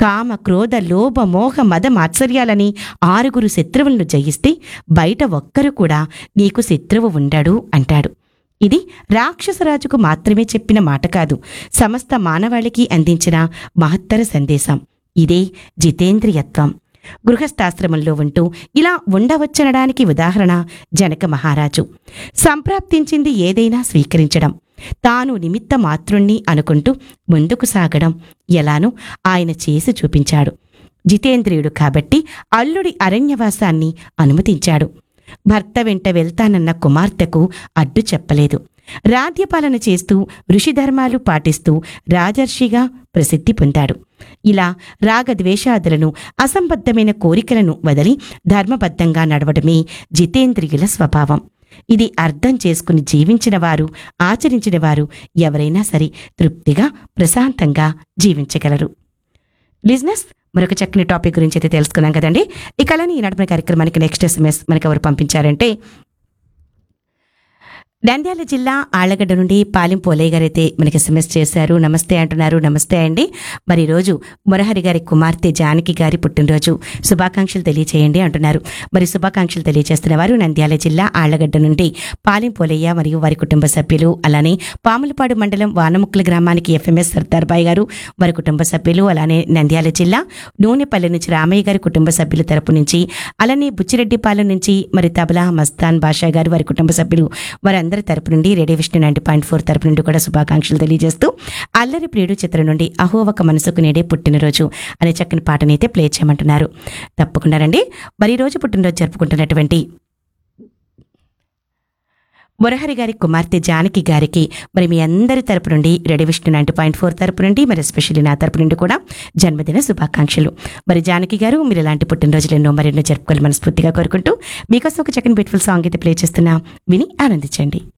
కామ క్రోధ లోభ మోహ మద మాత్సర్యాలని ఆరుగురు శత్రువులను జయిస్తే బయట ఒక్కరు కూడా నీకు శత్రువు ఉండడు అంటాడు ఇది రాక్షసరాజుకు మాత్రమే చెప్పిన మాట కాదు సమస్త మానవాళికి అందించిన మహత్తర సందేశం ఇదే జితేంద్రియత్వం గృహస్థాశ్రమంలో ఉంటూ ఇలా ఉండవచ్చనడానికి ఉదాహరణ జనక మహారాజు సంప్రాప్తించింది ఏదైనా స్వీకరించడం తాను నిమిత్త మాతృణ్ణి అనుకుంటూ ముందుకు సాగడం ఎలానో ఆయన చేసి చూపించాడు జితేంద్రియుడు కాబట్టి అల్లుడి అరణ్యవాసాన్ని అనుమతించాడు భర్త వెంట వెళ్తానన్న కుమార్తెకు అడ్డు చెప్పలేదు రాజ్యపాలన చేస్తూ ఋషిధర్మాలు పాటిస్తూ రాజర్షిగా ప్రసిద్ధి పొందాడు ఇలా రాగద్వేషాదులను అసంబద్ధమైన కోరికలను వదిలి ధర్మబద్ధంగా నడవడమే జితేంద్రియుల స్వభావం ఇది అర్థం చేసుకుని జీవించిన వారు ఆచరించిన వారు ఎవరైనా సరే తృప్తిగా ప్రశాంతంగా జీవించగలరు బిజినెస్ మరొక చక్కని టాపిక్ గురించి అయితే తెలుసుకున్నాం కదండి ఇక అలానే ఈ నడిపిన కార్యక్రమానికి నెక్స్ట్ ఎస్ఎంఎస్ మనకి ఎవరు పంపించారంటే నంద్యాల జిల్లా ఆళ్లగడ్డ నుండి పాలెం పోలయ్య గారు అయితే మనకి ఎస్ఎంఎస్ చేశారు నమస్తే అంటున్నారు నమస్తే అండి మరి ఈ రోజు మురహరి గారి కుమార్తె జానకి గారి పుట్టినరోజు శుభాకాంక్షలు తెలియచేయండి అంటున్నారు మరి శుభాకాంక్షలు తెలియజేస్తున్న వారు నంద్యాల జిల్లా ఆళ్లగడ్డ నుండి పాలెం పోలయ్య మరియు వారి కుటుంబ సభ్యులు అలానే పాములపాడు మండలం వానముక్కల గ్రామానికి ఎఫ్ఎంఎస్ సర్దార్ బాయ్ గారు వారి కుటుంబ సభ్యులు అలానే నంద్యాల జిల్లా నూనెపల్లి నుంచి రామయ్య గారి కుటుంబ సభ్యుల తరపు నుంచి అలానే బుచ్చిరెడ్డిపాలెం నుంచి మరి తబలా మస్తాన్ బాషా గారు వారి కుటుంబ సభ్యులు వారందరి తరపు నుండి radio Vishnu ninety point four తరపు నుండి కూడా శుభాకాంక్షలు తెలియజేస్తూ అల్లరి ప్రియుడు చిత్రం నుండి అహో ఒక మనసుకు నేడే పుట్టినరోజు అనే చక్కని పాటని అయితే ప్లే చేయమంటున్నారు తప్పకుండా రండి మరి ఈ రోజు పుట్టినరోజు జరుపుకుంటున్నటువంటి మురహరి గారి కుమార్తె జానకి గారికి మరి మీ అందరి తరపు నుండి radio Vishnu ninety point four తరపు నుండి మరి ఎస్పెషల్లీ నా తరపు నుండి కూడా జన్మదిన శుభాకాంక్షలు మరి జానకి గారు మీరు ఇలాంటి పుట్టినరోజులు ఎన్నో మరెన్నో జరుపుకోవాలి మనస్ఫూర్తిగా కోరుకుంటూ మీకోసం ఒక చక్కని బ్యూటిఫుల్ సాంగ్ అయితే ప్లే చేస్తున్నా విని ఆనందించండి